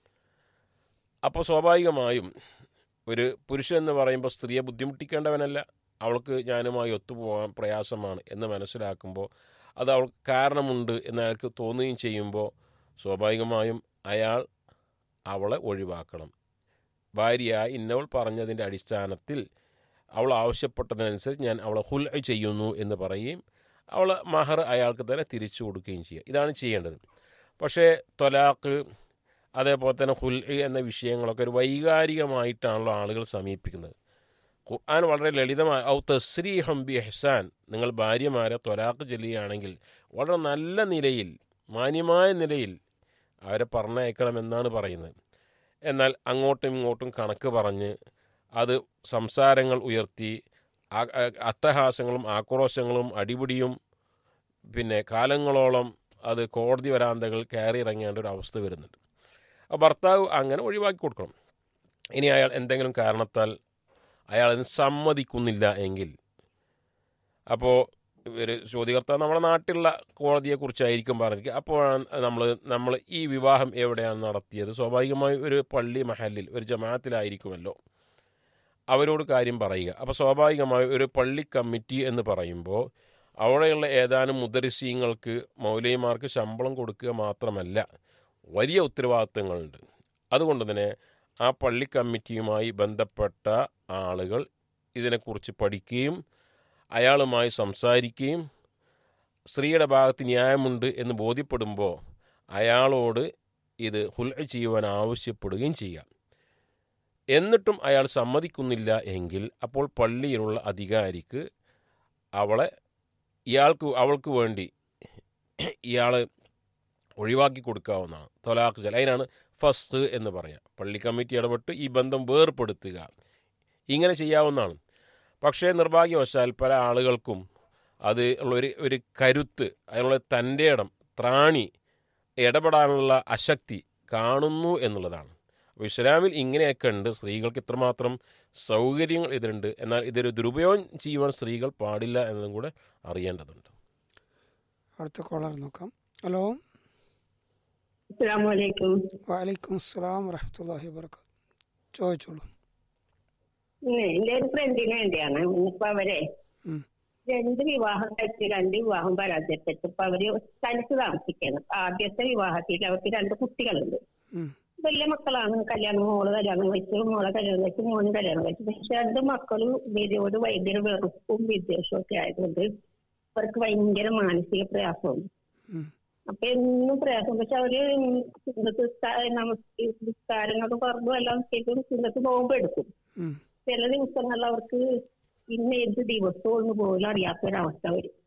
അപ്പോൾ സ്വാഭാവികമായും ഒരു പുരുഷൻ എന്ന് പറയുമ്പോൾ സ്ത്രീയെ ബുദ്ധിമുട്ടിക്കേണ്ടവനല്ല അവൾക്ക് ഞാനുമായി ഒത്തുപോകാൻ പ്രയാസമാണ് എന്ന് മനസ്സിലാക്കുമ്പോൾ അത് അവൾക്ക് കാരണമുണ്ട് എന്ന് അയാൾക്ക് തോന്നുകയും ചെയ്യുമ്പോൾ സ്വാഭാവികമായും അയാൾ അവളെ ഒഴിവാക്കണം ഭാര്യ ഇന്നവൾ പറഞ്ഞതിൻ്റെ അടിസ്ഥാനത്തിൽ അവൾ ആവശ്യപ്പെട്ടതനുസരിച്ച് ഞാൻ അവളെ ഹുൽ ചെയ്യുന്നു എന്ന് പറയുകയും അവൾ മഹർ അയാൾക്ക് തന്നെ തിരിച്ചു കൊടുക്കുകയും ചെയ്യുക ഇതാണ് ചെയ്യേണ്ടത് പക്ഷേ തൊലാക്ക് അതേപോലെ തന്നെ ഹുൽ എന്ന വിഷയങ്ങളൊക്കെ ഒരു വൈകാരികമായിട്ടാണല്ലോ ആളുകൾ സമീപിക്കുന്നത് ഖുർആൻ വളരെ ലളിതമായ ഔ തസ്രീഹം ബി എഹ്സാൻ നിങ്ങൾ ഭാര്യമാരെ തൊലാക്ക് ചൊല്ലുകയാണെങ്കിൽ വളരെ നല്ല നിലയിൽ മാന്യമായ നിലയിൽ അവരെ പറഞ്ഞയക്കണമെന്നാണ് പറയുന്നത് എന്നാൽ അങ്ങോട്ടും ഇങ്ങോട്ടും കണക്ക് പറഞ്ഞ് അത് സംസാരങ്ങൾ ഉയർത്തി ആ- ആ- അട്ടഹാസങ്ങളും ആക്രോശങ്ങളും അടിപിടിയും പിന്നെ കാലങ്ങളോളം അത് കോടതി വരാന്തകൾ കയറി ഇറങ്ങേണ്ട ഒരു അവസ്ഥ വരുന്നുണ്ട് ആ ഭർത്താവ് അങ്ങനെ ഒഴിവാക്കി കൊടുക്കണം ഇനി അയാൾ എന്തെങ്കിലും കാരണത്താൽ അയാൾ അതിന് സമ്മതിക്കുന്നില്ല എങ്കിൽ അപ്പോൾ ഒരു ചോദ്യകർത്താവ് നമ്മുടെ നാട്ടിലുള്ള കോടതിയെക്കുറിച്ചായിരിക്കും പറഞ്ഞിരിക്കുക അപ്പോഴാണ് നമ്മൾ നമ്മൾ ഈ വിവാഹം എവിടെയാണ് നടത്തിയത് സ്വാഭാവികമായും ഒരു പള്ളി മഹലിൽ ഒരു ജമാഅത്തിലായിരിക്കുമല്ലോ അവരോട് കാര്യം പറയുക അപ്പോൾ സ്വാഭാവികമായും ഒരു പള്ളി കമ്മിറ്റി എന്ന് പറയുമ്പോൾ അവിടെയുള്ള ഏതാനും മുദരിസീങ്ങൾക്ക് മൗലൈമാർക്ക് ശമ്പളം കൊടുക്കുക മാത്രമല്ല വലിയ ഉത്തരവാദിത്തങ്ങളുണ്ട് അതുകൊണ്ട് തന്നെ ആ പള്ളി കമ്മിറ്റിയുമായി ബന്ധപ്പെട്ട ആളുകൾ ഇതിനെക്കുറിച്ച് പഠിക്കുകയും അയാളുമായി സംസാരിക്കുകയും സ്ത്രീയുടെ ഭാഗത്ത് ന്യായമുണ്ട് എന്ന് ബോധ്യപ്പെടുമ്പോൾ അയാളോട് ഇത് ഹുൽ ചെയ്യുവാൻ ആവശ്യപ്പെടുകയും ചെയ്യാം എന്നിട്ടും അയാൾ സമ്മതിക്കുന്നില്ല എങ്കിൽ അപ്പോൾ പള്ളിയിലുള്ള അധികാരിക്ക് അവളെ ഇയാൾക്ക് അവൾക്ക് വേണ്ടി ഇയാൾ ഒഴിവാക്കി കൊടുക്കാവുന്നതാണ് തൊലാഖ് ജൽ അതിനാണ് ഫസ്റ്റ് എന്ന് പറയാം പള്ളി കമ്മിറ്റി ഇടപെട്ട് ഈ ബന്ധം വേർപ്പെടുത്തുക ഇങ്ങനെ ചെയ്യാവുന്നതാണ് പക്ഷേ നിർഭാഗ്യവശാൽ പല ആളുകൾക്കും അത് ഉള്ള ഒരു ഒരു കരുത്ത് അതിനുള്ള തൻ്റെ ഇടം ത്രാണി ഇടപെടാനുള്ള അശക്തി കാണുന്നു എന്നുള്ളതാണ് അപ്പോൾ ഇസ്ലാമിൽ ഇങ്ങനെയൊക്കെ ഉണ്ട് സ്ത്രീകൾക്ക് ഇത്രമാത്രം സൗകര്യങ്ങൾ ഇതിലുണ്ട് എന്നാൽ ഇതൊരു ദുരുപയോഗം ചെയ്യുവാൻ സ്ത്രീകൾ പാടില്ല എന്നതും കൂടെ അറിയേണ്ടതുണ്ട് അടുത്ത കോളർ നോക്കാം ഹലോ അസ്സലാമലൈക്കും വലൈക്കും അസ്സലാം വറഹമത്തല്ലാഹി വാബർക്കാത്തു ചോദിച്ചോളൂ എന്റെ ഒരു ഫ്രണ്ടിന് വേണ്ടിയാണ് ഇന്നിപ്പോ അവരെ ഉം. രണ്ട് വിവാഹം കഴിച്ച് രണ്ട് വിവാഹം പരാജയപ്പെട്ടു ഇപ്പൊ അവര് തനിച്ച് താമസിക്കണം ആദ്യത്തെ വിവാഹത്തിൽ അവർക്ക് രണ്ട് കുട്ടികളുണ്ട് ഉം. വലിയ മക്കളാണ് കല്യാണം മോള് കല്യാണം കഴിച്ചു മോളെ കല്യാണം കഴിച്ചു മോന് കല്യാണം കഴിച്ചു പക്ഷെ രണ്ട് മക്കളും ഇവരോട് ഭയങ്കര വെറുപ്പും വിദ്വേഷവും ഒക്കെ ആയതുകൊണ്ട് അവർക്ക് ഭയങ്കര മാനസിക പ്രയാസമുണ്ട് ഉം. അപ്പൊ എന്നും പ്രയാസം പക്ഷെ അവര് സുന്നത്ത് നിസ്കാരങ്ങളൊക്കെ പറഞ്ഞു എല്ലാം ചെയ്തും സുന്നത്ത് നോമ്പ് എടുക്കും ഉം. ചില ദിവസങ്ങളിൽ അവർക്ക് ഇന്ന് ഏത് ദിവസവും ഒന്ന് പോലും അറിയാത്തൊരവസ്ഥ വരും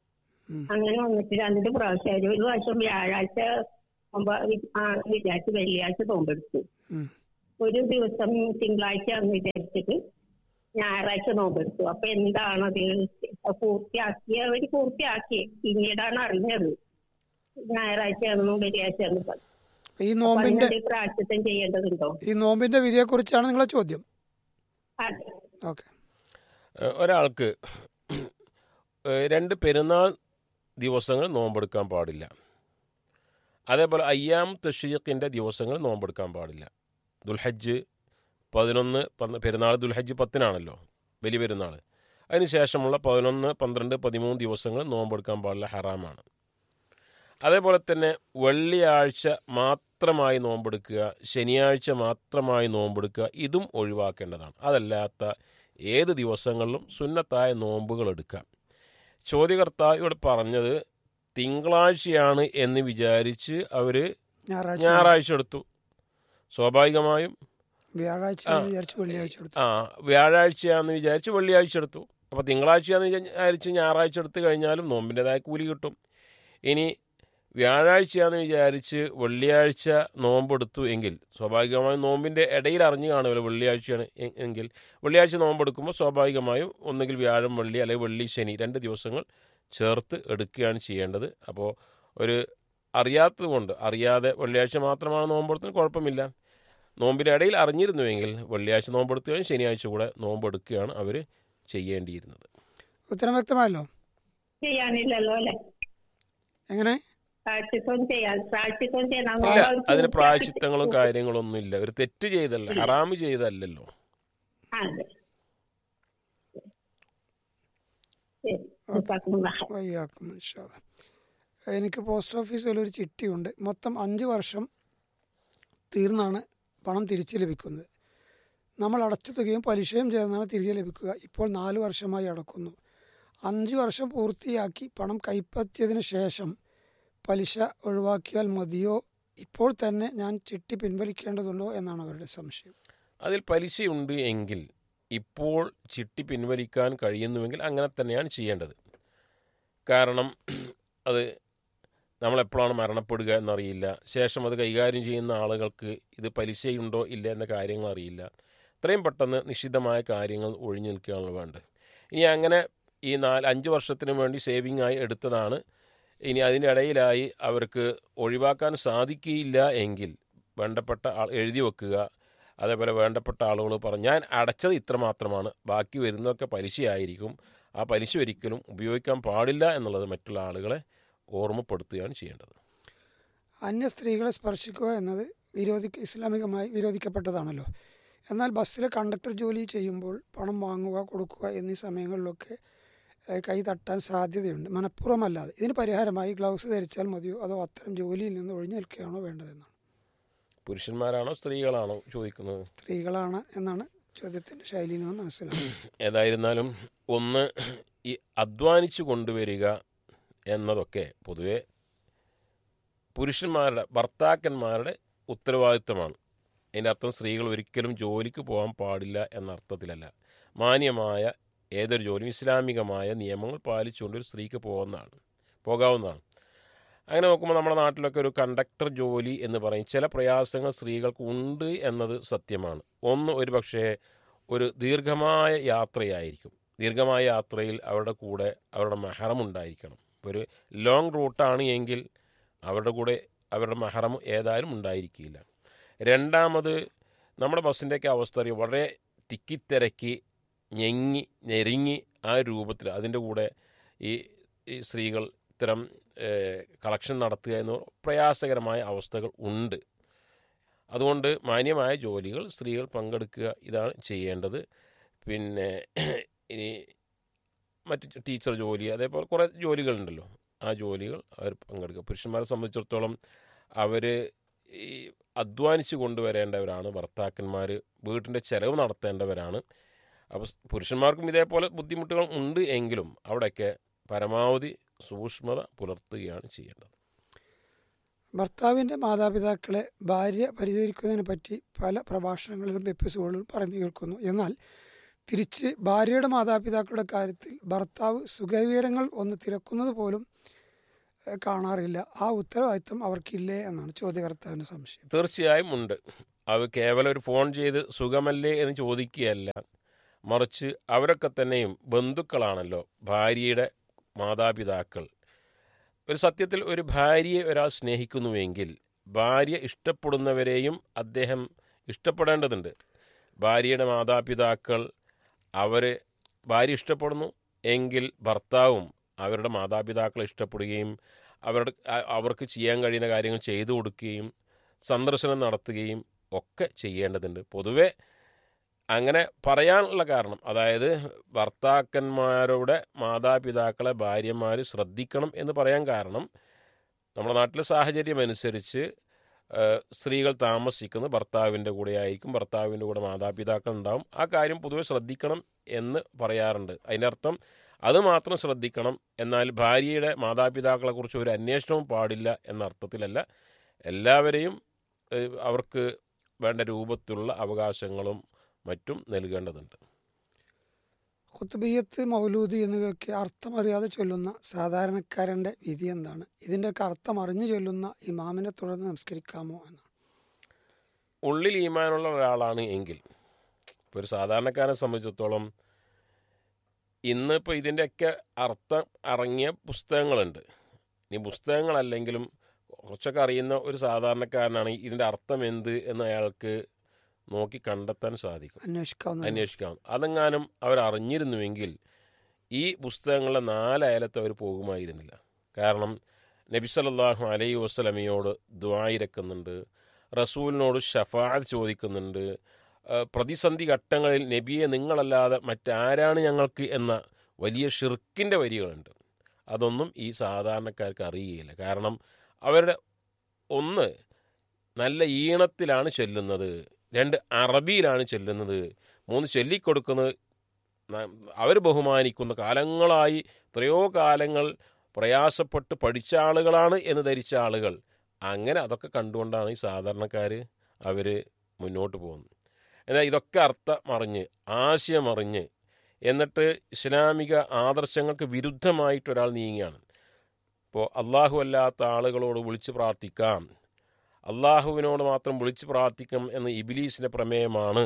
ഉം. അങ്ങനെ വന്നിട്ട് രണ്ട് പ്രാവശ്യം ഒരു പ്രാവശ്യം വ്യാഴാഴ്ച ഒമ്പ- ആ വിചാരിച്ച് വെള്ളിയാഴ്ച നോമ്പെടുത്തു ഉം. ഒരു ദിവസം തിങ്കളാഴ്ച എന്ന് വിചാരിച്ചിട്ട് ഞായറാഴ്ച നോമ്പെടുത്തു അപ്പൊ എന്താണ് അത് പൂർത്തിയാക്കിയവര് പൂർത്തിയാക്കി പിന്നീടാണ് അറിഞ്ഞത് ഞായറാഴ്ചയാണെന്നും വെള്ളിയാഴ്ചയാണെന്നും പറഞ്ഞു. അപ്പൊ ഈ അപ്പൊ നോമ്പിന്റെ അതിനെന്തെങ്കിലും പ്രായശ്ചിത്തം ചെയ്യേണ്ടതുണ്ടോ ഈ നോമ്പിന്റെ വിധിയെക്കുറിച്ചാണ് നിങ്ങളെ ചോദ്യം അതെ ഓക്കെ ഏഹ് ഒരാൾക്ക് ഏഹ് രണ്ട് പെരുന്നാൾ ദിവസങ്ങൾ നോമ്പെടുക്കാൻ പാടില്ല അതേപോലെ അയ്യാം തഷീഖിൻ്റെ ദിവസങ്ങൾ നോമ്പെടുക്കാൻ പാടില്ല ദുൽഹജ്ജ് പതിനൊന്ന് പന്ത് പെരുന്നാൾ ദുൽഹജ്ജ് പത്തിനാണല്ലോ വലിയ പെരുന്നാൾ അതിന് ശേഷമുള്ള പതിനൊന്ന് പന്ത്രണ്ട് പതിമൂന്ന് ദിവസങ്ങൾ നോമ്പെടുക്കാൻ പാടില്ല ഹറാമാണ് അതേപോലെ തന്നെ വെള്ളിയാഴ്ച മാത്രമായി നോമ്പെടുക്കുക ശനിയാഴ്ച മാത്രമായി നോമ്പെടുക്കുക ഇതും ഒഴിവാക്കേണ്ടതാണ് അതല്ലാത്ത ഏത് ദിവസങ്ങളിലും സുന്നത്തായ നോമ്പുകൾ എടുക്കാം ചോദ്യകർത്താവ് ഇവിടെ പറഞ്ഞത് തിങ്കളാഴ്ചയാണ് എന്ന് വിചാരിച്ച് അവർ ഞായറാഴ്ച ഞായറാഴ്ച എടുത്തു സ്വാഭാവികമായും വ്യാഴാഴ്ച ആ. വിചാരിച്ച് വെള്ളിയാഴ്ച എടുത്തു ആ വ്യാഴാഴ്ചയാണെന്ന് വിചാരിച്ച് വെള്ളിയാഴ്ച എടുത്തു അപ്പോൾ തിങ്കളാഴ്ചയാണെന്ന് വിചാരിച്ച് ഞായറാഴ്ച എടുത്തു കഴിഞ്ഞാലും നോമ്പിൻ്റെതായ കൂലി കിട്ടും ഇനി വ്യാഴാഴ്ചയാണെന്ന് വിചാരിച്ച് വെള്ളിയാഴ്ച നോമ്പെടുത്തു എങ്കിൽ സ്വാഭാവികമായും നോമ്പിൻ്റെ ഇടയിൽ അറിഞ്ഞു കാണുമല്ലോ വെള്ളിയാഴ്ചയാണ് എ- എങ്കിൽ വെള്ളിയാഴ്ച നോമ്പെടുക്കുമ്പോൾ സ്വാഭാവികമായും ഒന്നുകിൽ വ്യാഴം വെള്ളി അല്ലെങ്കിൽ വെള്ളി ശനി രണ്ട് ദിവസങ്ങൾ ചേർത്ത് എടുക്കുകയാണ് ചെയ്യേണ്ടത് അപ്പോൾ ഒരു അറിയാത്തത് കൊണ്ട് അറിയാതെ വെള്ളിയാഴ്ച മാത്രമാണ് നോമ്പെടുത്തത് കുഴപ്പമില്ല നോമ്പിൻ്റെ ഇടയിൽ അറിഞ്ഞിരുന്നുവെങ്കിൽ വെള്ളിയാഴ്ച നോമ്പെടുത്തുകയും ശനിയാഴ്ച കൂടെ നോമ്പെടുക്കുകയാണ് അവർ ചെയ്യേണ്ടിയിരുന്നത് ഉത്തരം വ്യക്തമായല്ലോ ചെയ്യാനില്ലല്ലോ അല്ലെ എങ്ങനെ പ്രായശ്ചിത്തം ചെയ്യാൻ പ്രായശ്ചിത്തം ചെയ്യാൻ ഇല്ല നമ്മള് അതിന് പൂർത്തിയാക്കി- പ്രായച്ചിത്തങ്ങളും കാര്യങ്ങളും ഒന്നും ഇല്ല ഒരു തെറ്റ് ചെയ്തല്ല ഹറാമ് ചെയ്തല്ലല്ലോ അതെ ശരി ജസാക്കുമുല്ലാഹ്. വയ്യാക്കും ഇൻഷാ അല്ലാ. എനിക്ക് പോസ്റ്റ് ഓഫീസിൽ ഒരു ചിട്ടിയുണ്ട് മൊത്തം അഞ്ച് വർഷം തീർന്നാണ് പണം തിരിച്ചു ലഭിക്കുന്നത് നമ്മൾ അടച്ച തുകയും പലിശയും ചേർന്നാണ് തിരികെ ലഭിക്കുക ഇപ്പോൾ നാല് വർഷമായി അടക്കുന്നു അഞ്ച് വർഷം പൂർത്തിയാക്കി പണം കൈപ്പറ്റിയതിന് ശേഷം പലിശ ഒഴിവാക്കിയാൽ മതിയോ ഇപ്പോൾ തന്നെ ഞാൻ ചിട്ടി പിൻവലിക്കേണ്ടതുണ്ടോ എന്നാണ് അവരുടെ സംശയം അതിൽ പലിശയുണ്ട് എങ്കിൽ ഇപ്പോൾ ചിട്ടി പിൻവലിക്കാൻ കഴിയുന്നുവെങ്കിൽ അങ്ങനെ തന്നെയാണ് ചെയ്യേണ്ടത് കാരണം അത് നമ്മളെപ്പോഴാണ് മരണപ്പെടുക എന്നറിയില്ല ശേഷം അത് കൈകാര്യം ചെയ്യുന്ന ആളുകൾക്ക് ഇത് പലിശയുണ്ടോ ഇല്ല എന്ന കാര്യങ്ങൾ അറിയില്ല എത്രയും പെട്ടെന്ന് നിശ്ചിതമായ കാര്യങ്ങൾ ഒഴിഞ്ഞു നിൽക്കുകയാണ് വേണ്ടത് ഇനി അങ്ങനെ ഈ നാല് അഞ്ച് വർഷത്തിന് വേണ്ടി സേവിങ് ആയി എടുത്തതാണ് ഇനി അതിൻ്റെ ഇടയിലായി അവർക്ക് ഒഴിവാക്കാൻ സാധിക്കുകയില്ല എങ്കിൽ വേണ്ടപ്പെട്ട ആൾ എഴുതി വെക്കുക അതേപോലെ വേണ്ടപ്പെട്ട ആളുകൾ പറഞ്ഞു ഞാൻ അടച്ചത് ഇത്ര മാത്രമാണ് ബാക്കി വരുന്നതൊക്കെ പലിശയായിരിക്കും ആ പലിശ ഒരിക്കലും ഉപയോഗിക്കാൻ പാടില്ല എന്നുള്ളത് മറ്റുള്ള ആളുകളെ ഓർമ്മപ്പെടുത്തുകയാണ് ചെയ്യേണ്ടത് അന്യ സ്ത്രീകളെ സ്പർശിക്കുക എന്നത് വിരോധി ഇസ്ലാമികമായി വിരോധിക്കപ്പെട്ടതാണല്ലോ എന്നാൽ ബസ്സിലെ കണ്ടക്ടർ ജോലി ചെയ്യുമ്പോൾ പണം വാങ്ങുക കൊടുക്കുക എന്നീ സമയങ്ങളിലൊക്കെ ഏഹ്, കൈ തട്ടാൻ സാധ്യതയുണ്ട് മനഃപൂർവ്വമല്ലാതെ ഇതിന് പരിഹാരമായി ഗ്ലൗസ് ധരിച്ചാൽ മതിയോ അതോ അത്തരം ജോലിയിൽ നിന്ന് ഒഴിഞ്ഞു നിൽക്കുകയാണോ വേണ്ടതെന്നാണ് പുരുഷന്മാരാണോ സ്ത്രീകളാണോ ചോദിക്കുന്നത് സ്ത്രീകളാണ് എന്നാണ് ചോദ്യത്തിൻ്റെ ശൈലിയിൽ നിന്ന് മനസ്സിലാക്കുന്നത് ഏതായിരുന്നാലും ഒന്ന് ഈ അധ്വാനിച്ചു കൊണ്ടുവരിക എന്നതൊക്കെ പൊതുവെ പുരുഷന്മാരുടെ ഭർത്താക്കന്മാരുടെ ഉത്തരവാദിത്തമാണ് അതിൻ്റെ അർത്ഥം സ്ത്രീകൾ ഒരിക്കലും ജോലിക്ക് പോകാൻ പാടില്ല എന്ന അർത്ഥത്തിലല്ല മാന്യമായ ഏതൊരു ജോലിയും ഇസ്ലാമികമായ നിയമങ്ങൾ പാലിച്ചുകൊണ്ട് ഒരു സ്ത്രീക്ക് പോകുന്നതാണ് പോകാവുന്നതാണ് അങ്ങനെ നോക്കുമ്പോൾ നമ്മുടെ നാട്ടിലൊക്കെ ഒരു കണ്ടക്ടർ ജോലി എന്ന് പറയും ചില പ്രയാസങ്ങൾ സ്ത്രീകൾക്ക് ഉണ്ട് എന്നത് സത്യമാണ് ഒന്ന് ഒരു പക്ഷേ ഒരു ദീർഘമായ യാത്രയായിരിക്കും ദീർഘമായ യാത്രയിൽ അവരുടെ കൂടെ അവരുടെ മഹറം ഉണ്ടായിരിക്കണം ഇപ്പോൾ ഒരു ലോങ് റൂട്ടാണ് എങ്കിൽ അവരുടെ കൂടെ അവരുടെ മഹറം ഏതായാലും ഉണ്ടായിരിക്കില്ല രണ്ടാമത് നമ്മുടെ ബസ്സിൻ്റെയൊക്കെ അവസ്ഥ അറിയാം വളരെ തിക്കിത്തിരക്കി ഞെങ്ങി ഞെരുങ്ങി ആ രൂപത്തിൽ അതിൻ്റെ കൂടെ ഈ ഈ സ്ത്രീകൾ ഇത്തരം കളക്ഷൻ നടത്തുക എന്ന പ്രയാസകരമായ അവസ്ഥകൾ ഉണ്ട് അതുകൊണ്ട് മാന്യമായ ജോലികൾ സ്ത്രീകൾ പങ്കെടുക്കുക ഇതാണ് ചെയ്യേണ്ടത് പിന്നെ ഇനി മറ്റ് ടീച്ചർ ജോലി അതേപോലെ കുറേ ജോലികളുണ്ടല്ലോ ആ ജോലികൾ അവർ പങ്കെടുക്കുക പുരുഷന്മാരെ സംബന്ധിച്ചിടത്തോളം അവർ ഈ അധ്വാനിച്ച് കൊണ്ടുവരേണ്ടവരാണ് ഭർത്താക്കന്മാർ വീട്ടിൻ്റെ ചെലവ് നടത്തേണ്ടവരാണ് അപ്പോൾ പുരുഷന്മാർക്കും ഇതേപോലെ ബുദ്ധിമുട്ടുകൾ ഉണ്ട് എങ്കിലും അവിടെയൊക്കെ പരമാവധി സൂക്ഷ്മത പുലർത്തുകയാണ് ചെയ്യേണ്ടത് ഭർത്താവിൻ്റെ മാതാപിതാക്കളെ ഭാര്യ പരിചരിക്കുന്നതിനെ പറ്റി പല പ്രഭാഷണങ്ങളിലും എപ്പിസോഡുകളിലും പറഞ്ഞു കേൾക്കുന്നു എന്നാൽ തിരിച്ച് ഭാര്യയുടെ മാതാപിതാക്കളുടെ കാര്യത്തിൽ ഭർത്താവ് സുഖവിവരങ്ങൾ ഒന്ന് തിരക്കുന്നത് പോലും ഏഹ്, കാണാറില്ല ആ ഉത്തരവാദിത്തം അവർക്കില്ലേ എന്നാണ് ചോദ്യകർത്താവിൻ്റെ സംശയം തീർച്ചയായും ഉണ്ട് അത് കേവലം ഒരു ഫോൺ ചെയ്ത് സുഖമല്ലേ എന്ന് ചോദിക്കുകയല്ല മറിച്ച് അവരൊക്കെ തന്നെയും ബന്ധുക്കളാണല്ലോ ഭാര്യയുടെ മാതാപിതാക്കൾ ഒരു സത്യത്തിൽ ഒരു ഭാര്യയെ ഒരാൾ സ്നേഹിക്കുന്നുവെങ്കിൽ ഭാര്യ ഇഷ്ടപ്പെടുന്നവരെയും അദ്ദേഹം ഇഷ്ടപ്പെടേണ്ടതുണ്ട് ഭാര്യയുടെ മാതാപിതാക്കൾ അവർ ഭാര്യ ഇഷ്ടപ്പെടുന്നു എങ്കിൽ ഭർത്താവും അവരുടെ മാതാപിതാക്കളെ ഇഷ്ടപ്പെടുകയും അവരുടെ അ- അവർക്ക് ചെയ്യാൻ കഴിയുന്ന കാര്യങ്ങൾ ചെയ്തു കൊടുക്കുകയും സന്ദർശനം നടത്തുകയും ഒക്കെ ചെയ്യേണ്ടതുണ്ട് പൊതുവെ അങ്ങനെ പറയാനുള്ള കാരണം അതായത് ഭർത്താക്കന്മാരുടെ മാതാപിതാക്കളെ ഭാര്യമാർ ശ്രദ്ധിക്കണം എന്ന് പറയാൻ കാരണം നമ്മുടെ നാട്ടിലെ സാഹചര്യം അനുസരിച്ച് ആ, സ്ത്രീകൾ താമസിക്കുന്നത് ഭർത്താവിൻ്റെ കൂടെ ആയിരിക്കും ഭർത്താവിൻ്റെ കൂടെ മാതാപിതാക്കൾ ഉണ്ടാവും ആ കാര്യം പൊതുവെ ശ്രദ്ധിക്കണം എന്ന് പറയാറുണ്ട് അതിൻ്റെ അർത്ഥം അത് മാത്രം ശ്രദ്ധിക്കണം എന്നാൽ ഭാര്യയുടെ മാതാപിതാക്കളെക്കുറിച്ച് ഒരു അന്വേഷണവും പാടില്ല എന്ന അർത്ഥത്തിലല്ല എല്ലാവരെയും ഏഹ്, അവർക്ക് വേണ്ട രൂപത്തിലുള്ള അവകാശങ്ങളും മറ്റും നൽകേണ്ടതുണ്ട് ഖുത്ബിയത്ത് മൗലൂദി എന്നിവയൊക്കെ അർത്ഥമറിയാതെ ചൊല്ലുന്ന സാധാരണക്കാരൻ്റെ വിധി എന്താണ് ഇതിൻ്റെയൊക്കെ അർത്ഥം അറിഞ്ഞു ചൊല്ലുന്ന ഇമാമിനെ തുടർന്ന് നമസ്കരിക്കാമോ എന്നാണ് ഉള്ളിൽ ഈമാനുള്ള ഒരാളാണ് എങ്കിൽ ഇപ്പോൾ ഒരു സാധാരണക്കാരനെ സംബന്ധിച്ചിടത്തോളം ഇന്നിപ്പോൾ ഇതിൻ്റെയൊക്കെ അർത്ഥം അടങ്ങിയ പുസ്തകങ്ങളുണ്ട് ഇനി പുസ്തകങ്ങളല്ലെങ്കിലും കുറച്ചൊക്കെ അറിയുന്ന ഒരു സാധാരണക്കാരനാണെങ്കിൽ ഇതിൻ്റെ അർത്ഥം എന്ത് എന്ന് അയാൾക്ക് നോക്കി കണ്ടെത്താൻ സാധിക്കും അന്വേഷിക്കാവുന്ന അന്വേഷിക്കാം അതെങ്ങാനും അവർ അറിഞ്ഞിരുന്നുവെങ്കിൽ ഈ പുസ്തകങ്ങളിലെ നാലയലത്ത് അവർ പോകുമായിരുന്നില്ല കാരണം നബി സല്ലല്ലാഹു അലൈഹി വസ്ലമയോട് ദ്വായിരക്കുന്നുണ്ട് റസൂലിനോട് ഷഫാത്ത് ചോദിക്കുന്നുണ്ട് ആ, പ്രതിസന്ധി ഘട്ടങ്ങളിൽ നബിയെ നിങ്ങളല്ലാതെ മറ്റാരാണ് ഞങ്ങൾക്ക് എന്ന വലിയ ഷിർക്കിൻ്റെ വരികളുണ്ട് അതൊന്നും ഈ സാധാരണക്കാർക്ക് അറിയുകയില്ല കാരണം അവരുടെ ഒന്ന് നല്ല ഈണത്തിലാണ് ചൊല്ലുന്നത് രണ്ട് അറബിയിലാണ് ചൊല്ലുന്നത് മൂന്ന് ചൊല്ലിക്കൊടുക്കുന്നത് അവർ ബഹുമാനിക്കുന്ന കാലങ്ങളായി എത്രയോ കാലങ്ങൾ പ്രയാസപ്പെട്ട് പഠിച്ച ആളുകളാണ് എന്ന് ധരിച്ച ആളുകൾ അങ്ങനെ അതൊക്കെ കണ്ടുകൊണ്ടാണ് ഈ സാധാരണക്കാർ അവർ മുന്നോട്ട് പോകുന്നത് എന്നാൽ ഇതൊക്കെ അർത്ഥം അറിഞ്ഞ് ആശയമറിഞ്ഞ് എന്നിട്ട് ഇസ്ലാമിക ആദർശങ്ങൾക്ക് വിരുദ്ധമായിട്ട് ഒരാൾ നീങ്ങുകയാണ് ഇപ്പോൾ അള്ളാഹു അല്ലാത്ത ആളുകളോട് വിളിച്ച് പ്രാർത്ഥിക്കാം അള്ളാഹുവിനോട് മാത്രം വിളിച്ച് പ്രാർത്ഥിക്കണം എന്ന ഇബിലീസിൻ്റെ പ്രമേയമാണ്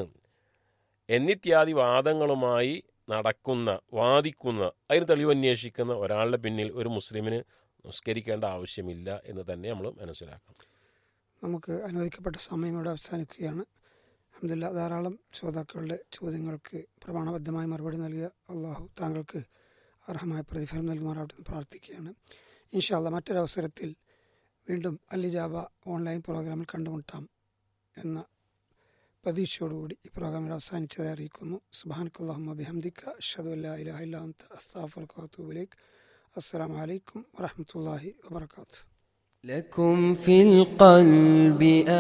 എന്നിത്യാദി വാദങ്ങളുമായി നടക്കുന്ന വാദിക്കുന്ന അതിന് തെളിവന്വേഷിക്കുന്ന ഒരാളുടെ പിന്നിൽ ഒരു മുസ്ലിമിന് നിസ്കരിക്കേണ്ട ആവശ്യമില്ല എന്ന് തന്നെ നമ്മൾ മനസ്സിലാക്കണം നമുക്ക് അനുവദിക്കപ്പെട്ട സമയം ഇവിടെ അവസാനിക്കുകയാണ് അഹമ്മദില്ല ധാരാളം ശ്രോതാക്കളുടെ ചോദ്യങ്ങൾക്ക് പ്രമാണബദ്ധമായ മറുപടി നൽകിയ അള്ളാഹു താങ്കൾക്ക് അർഹമായ പ്രതിഫലം നൽകുമാറാവട്ടെ എന്ന് പ്രാർത്ഥിക്കുകയാണ് ഇൻഷാല്ല മറ്റൊരവസരത്തിൽ വീണ്ടും അല്ലിജാബ ഓൺലൈൻ പ്രോഗ്രാമിൽ കണ്ടുമുട്ടാം എന്ന പ്രതീക്ഷയോടുകൂടി ഈ പ്രോഗ്രാമിൽ അവസാനിച്ചതായി അറിയിക്കുന്നു സുബാനക്കല്ലാഹു ബിഹംദിക്ക അഷ്ഹദു അല്ലാ ഇലാഹ ഇല്ലാ അൻത അസ്തഗ്ഫിറുക വഅത്തൂബു ഇലൈക് അസ്സലാമു അലൈക്കും വറഹ്മത്തുള്ളാഹി വബറകാതുഹു لكم في القلب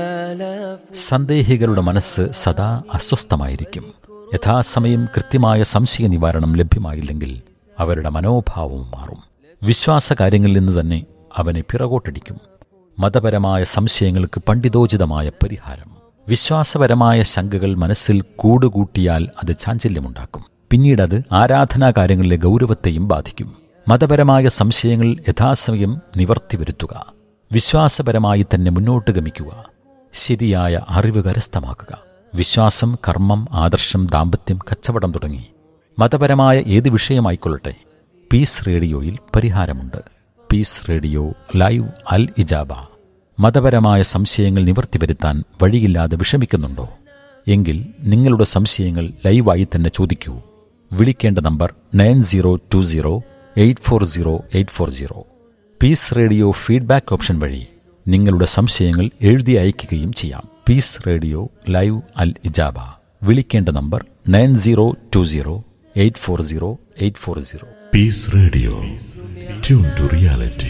آلاف സന്ദേഹികളുടെ മനസ്സ് സദാ അസ്വസ്ഥമായിരിക്കും യഥാസമയം കൃത്യമായ സംശയ നിവാരണം ലഭ്യമായില്ലെങ്കിൽ അവരുടെ മനോഭാവവും മാറും വിശ്വാസകാര്യങ്ങളിൽ നിന്ന് തന്നെ അവനെ പിറകോട്ടടിക്കും മതപരമായ സംശയങ്ങൾക്ക് പണ്ഡിതോചിതമായ പരിഹാരം വിശ്വാസപരമായ ശങ്കകൾ മനസ്സിൽ കൂടുകൂട്ടിയാൽ അത് ചാഞ്ചല്യമുണ്ടാക്കും പിന്നീടത് ആരാധനാകാര്യങ്ങളിലെ ഗൗരവത്തെയും ബാധിക്കും മതപരമായ സംശയങ്ങൾ യഥാസമയം നിവർത്തി വരുത്തുക വിശ്വാസപരമായി തന്നെ മുന്നോട്ട് ഗമിക്കുക ശരിയായ അറിവ് കരസ്ഥമാക്കുക വിശ്വാസം കർമ്മം ആദർശം ദാമ്പത്യം കച്ചവടം തുടങ്ങി മതപരമായ ഏത് വിഷയമായിക്കൊള്ളട്ടെ പീസ് റേഡിയോയിൽ പരിഹാരമുണ്ട് പീസ് റേഡിയോ ലൈവ് അൽ ഇജാബ മതപരമായ സംശയങ്ങൾ നിവർത്തി വരുത്താൻ വഴിയില്ലാതെ വിഷമിക്കുന്നുണ്ടോ എങ്കിൽ നിങ്ങളുടെ സംശയങ്ങൾ ലൈവായി തന്നെ ചോദിക്കൂ വിളിക്കേണ്ട number nine zero two zero eight four zero eight four zero peace radio feedback option വഴി നിങ്ങളുടെ സംശയങ്ങൾ എഴുതി അയയ്ക്കുകയും ചെയ്യാം പീസ് റേഡിയോ ലൈവ് അൽ ഇജാബ വിളിക്കേണ്ട number nine zero two zero eight four zero eight four zero Peace Radio. Tune to reality.